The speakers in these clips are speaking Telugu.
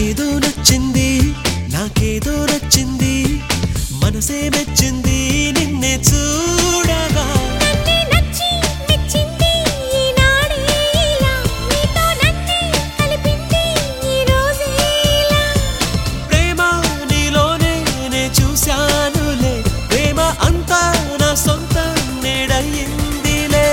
ఏదో నచ్చింది నాకేదో నచ్చింది మనసే మెచ్చింది నిన్నే చూడగా నన్నే నచ్చి మెచ్చింది ఈనాడే ఇలా నీతో నన్నే కలిపింది ఈ రోజే ఇలా ప్రేమ నీలోనే నే చూశానులే ప్రేమ అంతా నా సొంత నేడయిందిలే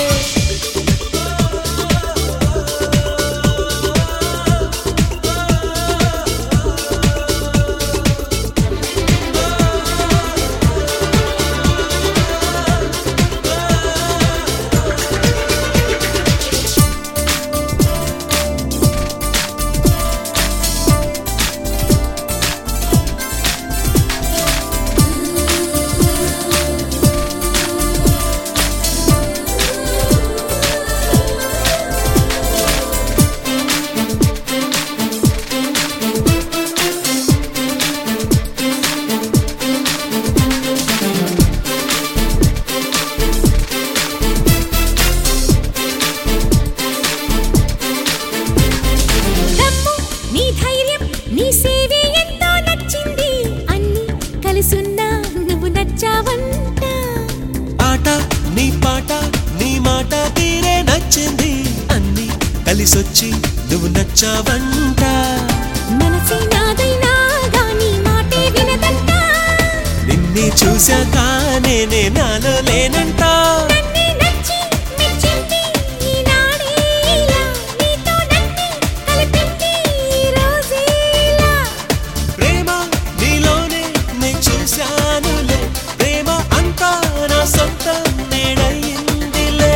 దమ్ము నీ ధైర్యం నీ సేవే ఎంతో నచ్చింది అన్ని కలుసున్నా నువ్వు నచ్చావంట ఆట నీ పాట నీ మాట తీరే నచ్చింది అన్ని కలిసొచ్చి నువ్వు నచ్చావంట మనసే నాదైనా గాని మాటే వినదంట నిన్నే చూశాక నేనే నాలో లేనంట నన్నే నచ్చి మెచ్చింది ఈనాడే ఇలా నీతో నన్నే కలిపింది ఈ రోజే ఇలా ప్రేమ నీలోనే నే చూశానులే ప్రేమ అంతా నా సొంత నేడయిందిలే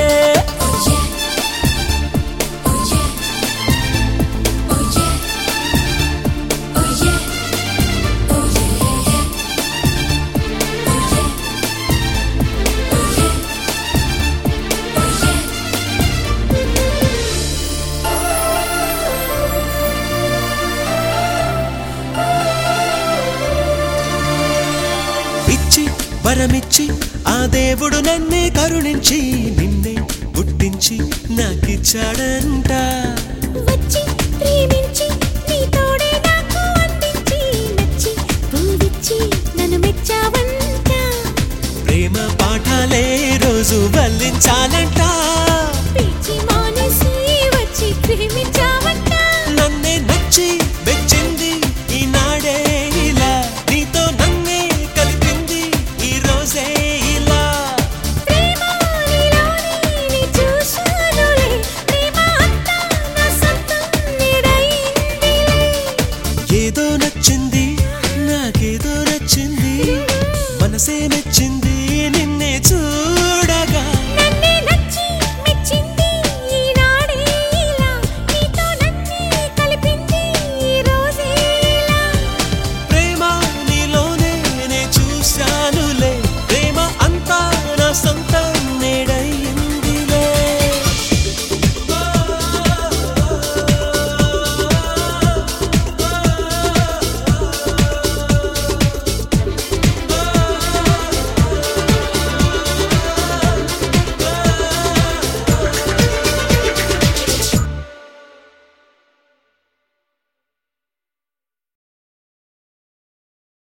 ఇచ్చి వరమిచ్చి ఆ దేవుడు నన్నే కరుణించి నిన్నే పుట్టించి నాకిచ్చాడంట వచ్చి ప్రేమించి నీ తోడే నాకు అందించి నచ్చి పూవిచ్చి నన్ను మెచ్చావంట ప్రేమ పాఠాలే రోజు వల్లించాలంట పిచ్చి మానేసి వచ్చి ప్రేమించావంట నన్నే నచ్చి మెచ్చింది ఈనాడే ఇలా నీతో నన్నే కలిపింది ఈ రోజే ఇలా ప్రేమ నీలోనే నీ చూశానులే ప్రేమ అంతా నా సొంతం నీడయిందిలే ఏదో నచ్చింది నాకేదో నచ్చింది మనసే మెచ్చింది నిన్నే చూ